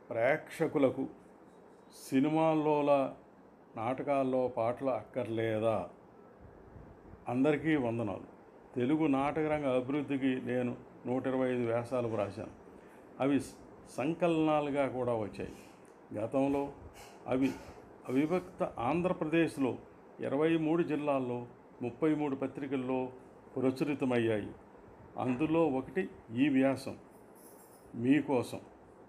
ప్రేక్షకులకు సినిమాల్లోల నాటకాల్లో పాటలు అక్కర్లేదా అందరికీ వందనాలు తెలుగు నాటకరంగ అభివృద్ధికి నేను నూట ఇరవై ఐదు వ్యాసాలు వ్రాశాను అవి సంకలనాలుగా కూడా వచ్చాయి గతంలో అవి అవిభక్త ఆంధ్రప్రదేశ్లో ఇరవై మూడు జిల్లాల్లో ముప్పై మూడు పత్రికల్లో ప్రచురితమయ్యాయి అందులో ఒకటి ఈ వ్యాసం మీకోసం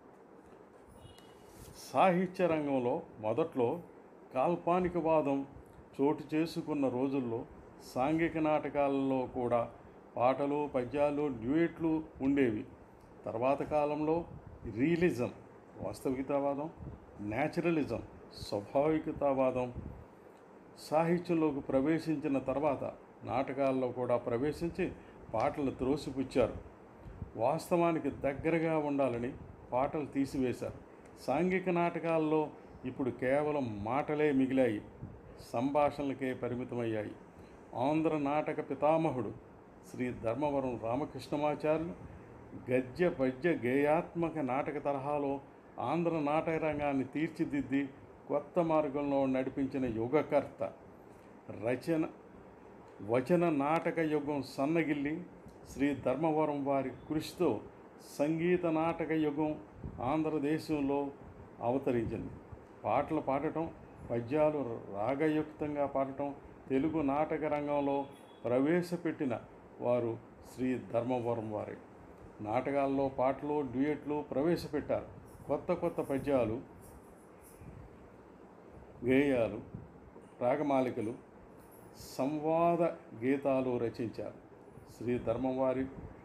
సాహిత్య రంగంలో మొదట్లో కాల్పానికవాదం చోటు చేసుకున్న రోజుల్లో సాంఘిక నాటకాలలో కూడా పాటలు పద్యాలు డ్యూయెట్లు ఉండేవి తర్వాత కాలంలో రియలిజం వాస్తవికతావాదం న్యాచురలిజం స్వాభావికతావాదం సాహిత్యంలోకి ప్రవేశించిన తర్వాత నాటకాల్లో కూడా ప్రవేశించి పాటలు త్రోసిపుచ్చారు వాస్తవానికి దగ్గరగా ఉండాలని పాటలు తీసివేశారు సాంఘిక నాటకాల్లో ఇప్పుడు కేవలం మాటలే మిగిలాయి సంభాషణలకే పరిమితమయ్యాయి ఆంధ్ర నాటక పితామహుడు శ్రీ ధర్మవరం రామకృష్ణమాచార్యులు గద్య పద్య గేయాత్మక నాటక తరహాలో ఆంధ్ర నాటక రంగాన్ని తీర్చిదిద్ది కొత్త మార్గంలో నడిపించిన యుగకర్త రచన వచన నాటక యుగం సన్నగిల్లి శ్రీ ధర్మవరం వారి కృషితో సంగీత నాటక యుగం ఆంధ్రదేశంలో అవతరించింది పాటలు పాడటం పద్యాలు రాగయుక్తంగా పాడటం తెలుగు నాటక రంగంలో ప్రవేశపెట్టిన వారు శ్రీ ధర్మవరం వారే నాటకాల్లో పాటలు డ్యూయెట్లు ప్రవేశపెట్టారు కొత్త కొత్త పద్యాలు గేయాలు రాగమాలికలు సంవాద గీతాలు రచించారు శ్రీ ధర్మవారి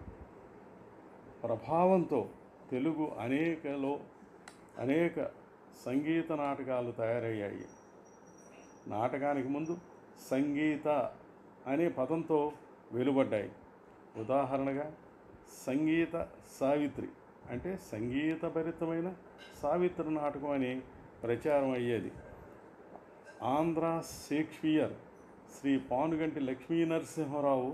ప్రభావంతో తెలుగు అనేకలో అనేక సంగీత నాటకాలు తయారయ్యాయి నాటకానికి ముందు సంగీత అనే పదంతో వెలువడ్డాయి ఉదాహరణగా సంగీత సావిత్రి అంటే సంగీతభరితమైన సావిత్రి నాటకం అని ప్రచారం అయ్యేది ఆంధ్ర షేక్స్పియర్ శ్రీ పానుగంటి లక్ష్మీ నరసింహారావు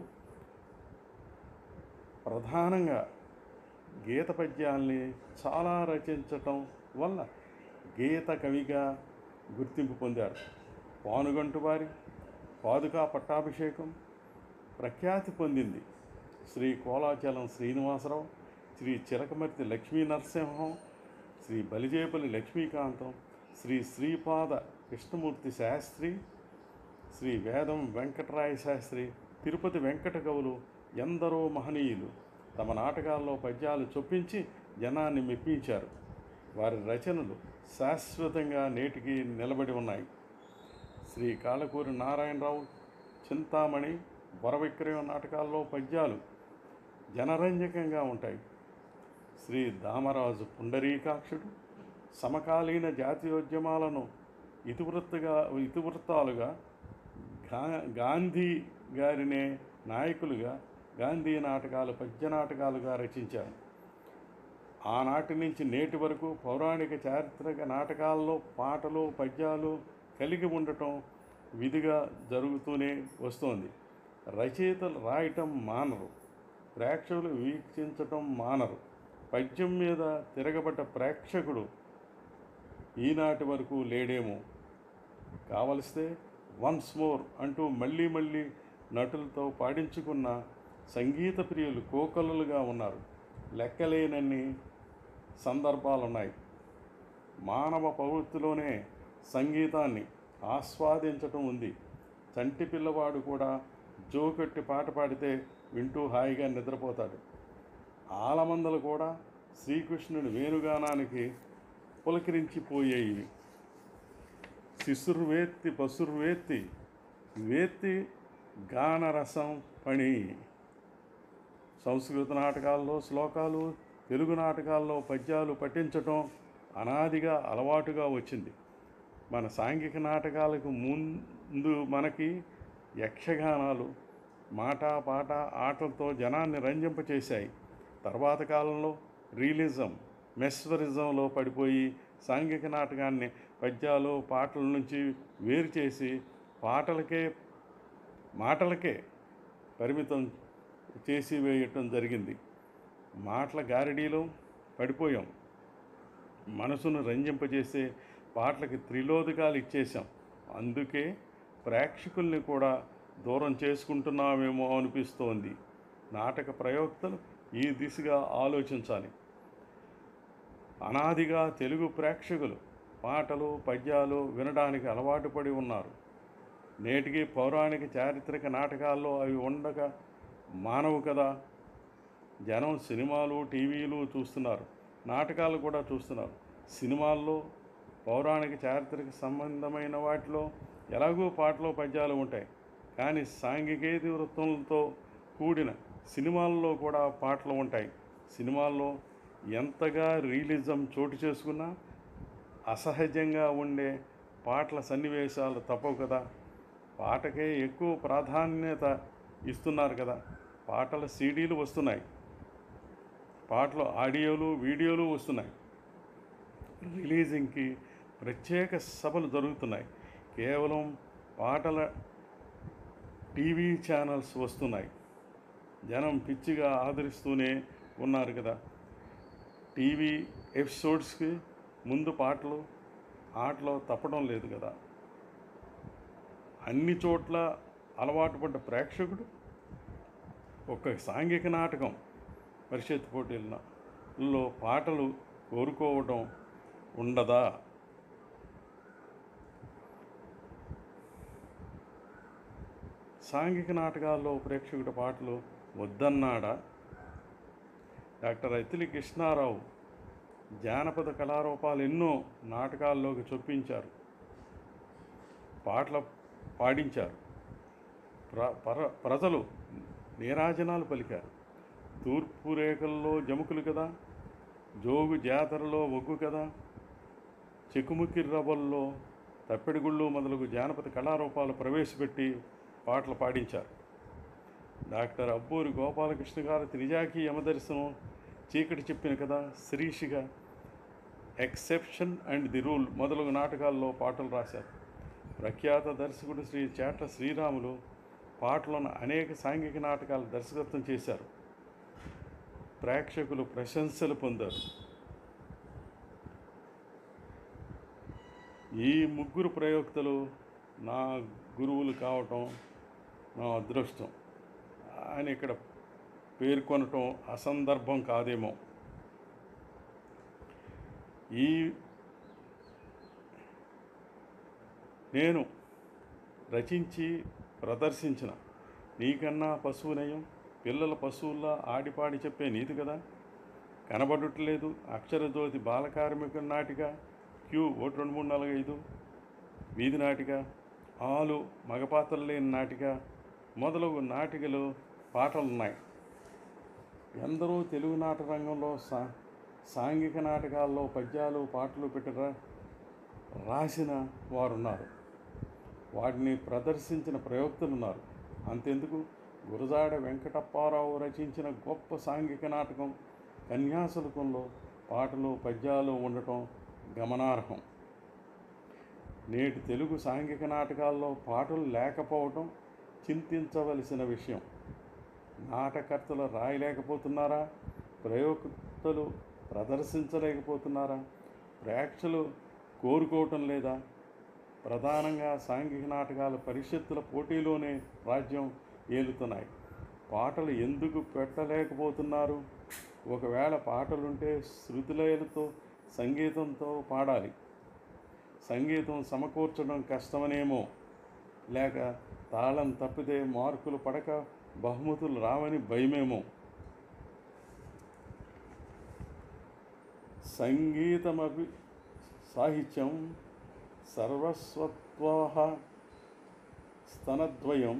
ప్రధానంగా గీత పద్యాల్ని చాలా రచించటం వల్ల గీత కవిగా గుర్తింపు పొందారు పానుగంటు వారి పాదుకా పట్టాభిషేకం ప్రఖ్యాతి పొందింది శ్రీ కోలాచలం శ్రీనివాసరావు శ్రీ చిలకమర్తి లక్ష్మీ నరసింహం శ్రీ బలిజేపల్లి లక్ష్మీకాంతం శ్రీ శ్రీపాద కృష్ణమూర్తి శాస్త్రి శ్రీ వేదం వెంకటరాయ శాస్త్రి తిరుపతి వెంకట కవులు ఎందరో మహనీయులు తమ నాటకాల్లో పద్యాలు చొప్పించి జనాన్ని మెప్పించారు వారి రచనలు శాశ్వతంగా నేటికి నిలబడి ఉన్నాయి శ్రీ కాళకూరి నారాయణరావు చింతామణి వరవిక్రయం నాటకాల్లో పద్యాలు జనరంజకంగా ఉంటాయి శ్రీ దామరాజు పుండరీకాక్షుడు సమకాలీన జాతీయోద్యమాలను ఇతివృత్తగా ఇతివృత్తాలుగా గా గాంధీ గారినే నాయకులుగా గాంధీ నాటకాలు పద్య నాటకాలుగా రచించారు ఆనాటి నుంచి నేటి వరకు పౌరాణిక చారిత్రక నాటకాల్లో పాటలు పద్యాలు కలిగి ఉండటం విధిగా జరుగుతూనే వస్తోంది రచయితలు రాయటం మానరు ప్రేక్షకులు వీక్షించటం మానరు పద్యం మీద తిరగబడ్డ ప్రేక్షకుడు ఈనాటి వరకు లేడేమో కావలిస్తే వన్స్ మోర్ అంటూ మళ్ళీ మళ్ళీ నటులతో పాడించుకున్న సంగీత ప్రియులు కోకలులుగా ఉన్నారు లెక్కలేనన్ని సందర్భాలున్నాయి మానవ ప్రవృత్తిలోనే సంగీతాన్ని ఆస్వాదించటం ఉంది చంటి పిల్లవాడు కూడా జోకెట్టి పాట పాడితే వింటూ హాయిగా నిద్రపోతాడు ఆలమందలు కూడా శ్రీకృష్ణుని వేణుగానానికి పులకరించిపోయేవి శిశుర్వేత్తి పసుర్వేత్తి వేత్తి గానరసం పణి సంస్కృత నాటకాల్లో శ్లోకాలు తెలుగు నాటకాల్లో పద్యాలు పఠించటం అనాదిగా అలవాటుగా వచ్చింది మన సాంఘిక నాటకాలకు ముందు మనకి యక్షగానాలు మాట పాట ఆటలతో జనాన్ని రంజింపచేశాయి తర్వాత కాలంలో రియలిజం మెస్వరిజంలో పడిపోయి సాంఘిక నాటకాన్ని పద్యాలు పాటల నుంచి వేరు చేసి పాటలకే మాటలకే పరిమితం చేసి వేయటం జరిగింది మాటల గారడీలో పడిపోయాం మనసును రంజింపజేసే పాటలకి త్రిలోదకాలు ఇచ్చేసాం అందుకే ప్రేక్షకుల్ని కూడా దూరం చేసుకుంటున్నామేమో అనిపిస్తోంది నాటక ప్రయోక్తలు ఈ దిశగా ఆలోచించాలి అనాదిగా తెలుగు ప్రేక్షకులు పాటలు పద్యాలు వినడానికి అలవాటు పడి ఉన్నారు నేటికి పౌరాణిక చారిత్రక నాటకాల్లో అవి ఉండక మానవు కదా జనం సినిమాలు టీవీలు చూస్తున్నారు నాటకాలు కూడా చూస్తున్నారు సినిమాల్లో పౌరాణిక చారిత్రక సంబంధమైన వాటిలో ఎలాగో పాటలు పద్యాలు ఉంటాయి కానీ సాంఘికేతి వృత్తంతో కూడిన సినిమాల్లో కూడా పాటలు ఉంటాయి సినిమాల్లో ఎంతగా రియలిజం చోటు చేసుకున్నా అసహజంగా ఉండే పాటల సన్నివేశాలు తప్పవు కదా పాటకే ఎక్కువ ప్రాధాన్యత ఇస్తున్నారు కదా పాటల సీడీలు వస్తున్నాయి పాటలు ఆడియోలు వీడియోలు వస్తున్నాయి రిలీజింగ్కి ప్రత్యేక సభలు జరుగుతున్నాయి కేవలం పాటల టీవీ ఛానల్స్ వస్తున్నాయి జనం పిచ్చిగా ఆదరిస్తూనే ఉన్నారు కదా టీవీ ఎపిసోడ్స్కి ముందు పాటలు ఆటలో తప్పడం లేదు కదా అన్ని చోట్ల అలవాటు పడ్డ ప్రేక్షకుడు ఒక సాంఘిక నాటకం పరిషత్ పోటీలలో పాటలు కోరుకోవడం ఉండదా సాంఘిక నాటకాల్లో ప్రేక్షకుడి పాటలు వద్దన్నాడా డాక్టర్ అతిలి కృష్ణారావు జానపద కళారూపాలు ఎన్నో నాటకాల్లోకి చొప్పించారు పాటలు పాడించారు ప్ర పర ప్రజలు నీరాజనాలు పలికారు తూర్పు రేఖల్లో జముకులు కదా జోగు జాతరలో ఒగ్గు కదా చెకుముకి రవ్వల్లో తప్పెడిగుళ్ళు మొదలగు జానపద కళారూపాలు ప్రవేశపెట్టి పాటలు పాడించారు డాక్టర్ అబ్బూరి గోపాలకృష్ణ గారు త్రిజాకి యమదర్శనం చీకటి చెప్పిన కదా శిరీషిగా ఎక్సెప్షన్ అండ్ ది రూల్ మొదలగు నాటకాల్లో పాటలు రాశారు ప్రఖ్యాత దర్శకుడు శ్రీ చేట్ల శ్రీరాములు పాటలను అనేక సాంఘిక నాటకాలు దర్శకత్వం చేశారు ప్రేక్షకులు ప్రశంసలు పొందారు ఈ ముగ్గురు ప్రయోక్తలు నా గురువులు కావటం నా అదృష్టం అని ఇక్కడ పేర్కొనటం అసందర్భం కాదేమో ఈ నేను రచించి ప్రదర్శించిన నీకన్నా పశువునయం పిల్లల పశువుల్లా ఆడిపాడి చెప్పే నీతి కదా కనబడట్లేదు అక్షరజ్యోతి బాలకార్మికుల నాటిక క్యూ ఒకటి రెండు మూడు నాలుగు ఐదు వీధి నాటిక ఆలు మగపాత్రలు లేని నాటిక మొదలగు నాటికలు పాటలు ఉన్నాయి ఎందరో తెలుగు నాట రంగంలో సా సాంఘిక నాటకాల్లో పద్యాలు పాటలు పెట్టరా రాసిన వారున్నారు వాటిని ప్రదర్శించిన ప్రయోక్తలు ఉన్నారు అంతెందుకు గురజాడ వెంకటప్పారావు రచించిన గొప్ప సాంఘిక నాటకం కన్యాశుల్కంలో పాటలు పద్యాలు ఉండటం గమనార్హం నేటి తెలుగు సాంఘిక నాటకాల్లో పాటలు లేకపోవటం చింతించవలసిన విషయం నాటకర్తలు రాయలేకపోతున్నారా ప్రయోక్తలు ప్రదర్శించలేకపోతున్నారా ప్రేక్షకులు కోరుకోవటం లేదా ప్రధానంగా సాంఘిక నాటకాల పరిషత్తుల పోటీలోనే రాజ్యం ఏలుతున్నాయి పాటలు ఎందుకు పెట్టలేకపోతున్నారు ఒకవేళ పాటలుంటే శృతిలయలతో సంగీతంతో పాడాలి సంగీతం సమకూర్చడం కష్టమనేమో లేక తాళం తప్పితే మార్కులు పడక బహుమతులు రావని భయమేమో సంగీతమపి సాహిత్యం సర్వస్వత్వ స్తనద్వయం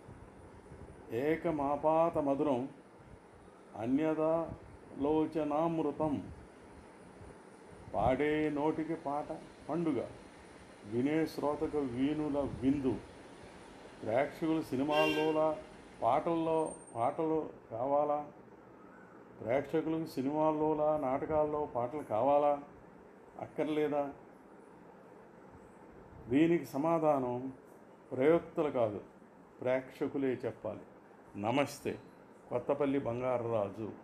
ఏకమాపాతమధురం అన్యదాలోచనామృతం పాడే నోటికి పాట పండుగ వినే శ్రోతకు వీణుల విందు ప్రేక్షకులు సినిమాల్లోలా పాటల్లో పాటలు కావాలా ప్రేక్షకులకు సినిమాల్లోలా నాటకాల్లో పాటలు కావాలా అక్కర్లేదా దీనికి సమాధానం ప్రయోక్తలు కాదు ప్రేక్షకులే చెప్పాలి నమస్తే కొత్తపల్లి బంగారరాజు